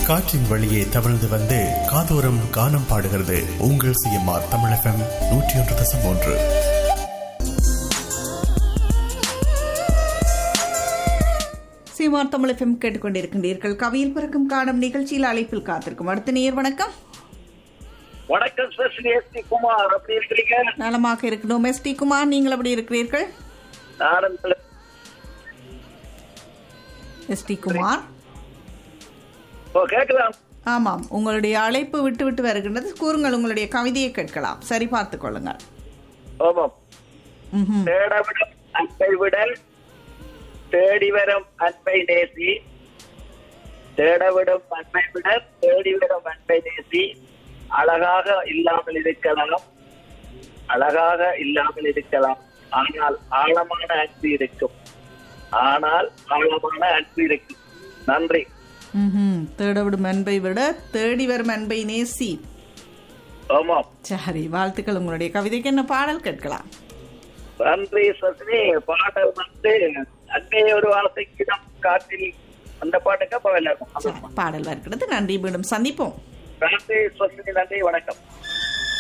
காற்றின் வழியே தவழ்ந்து வந்து காதோரம் கானம் பாடுகிறது உங்கள் சிஎம்ஆர் தமிழ் எஃப்எம் நூற்றி ஒன்று தசம் ஒன்று சீமார் தமிழ் எஃப்எம் கேட்டுக்கொண்டிருக்கின்றீர்கள் கவியில் பிறக்கும் காணும் நிகழ்ச்சியில் அழைப்பில் காத்திருக்கும் அடுத்த நேர் வணக்கம் வணக்கம் sir Sri S T Kumar அப்படி இருக்கிறீங்க நலமாக இருக்கணும் எஸ் டி குமார் நீங்கள் எப்படி இருக்கிறீர்கள் நானும் சில- எஸ் டி குமார் ஓ கேட்கலாம் ஆமாம் உங்களுடைய அழைப்பு விட்டு விட்டு வருகின்றது கூறுங்கள் உங்களுடைய கவிதையை கேட்கலாம் சரி பார்த்துக் கொள்ளுங்கள் ஆமாம் ம்ஹும். தேடவிடும் அன்பை விடல் தேடி வரும் அன்பை நேசி தேடவிடும் அன்பை விடல் தேடி வரும் அன்பை நேசி அழகாக இல்லாமல் இருக்கலாம் அழகாக இல்லாமல் இருக்கலாம் ஆனால் ஆழமான அன்பு இருக்கும் ஆனால் ஆழமான அன்பு இருக்கும் நன்றி ம்ஹும். தேடவிடும் அன்பை விட தேடி வரும் அன்பை நேசி ஆமாம் சரி வாழ்த்துக்கள் உங்களுடைய கவிதைக்கு என்ன பாடல் கேட்கலாம் நன்றி சசினி பாடல் வந்து அன்னை ஒரு வார்த்தைக்கு நம் காற்றில் அந்த பாட்டுக்கு அப்ப விளையாடும் சரி, பாடல் வருகிறது நன்றி மீண்டும் சந்திப்போம் நன்றி சசினி நன்றி வணக்கம்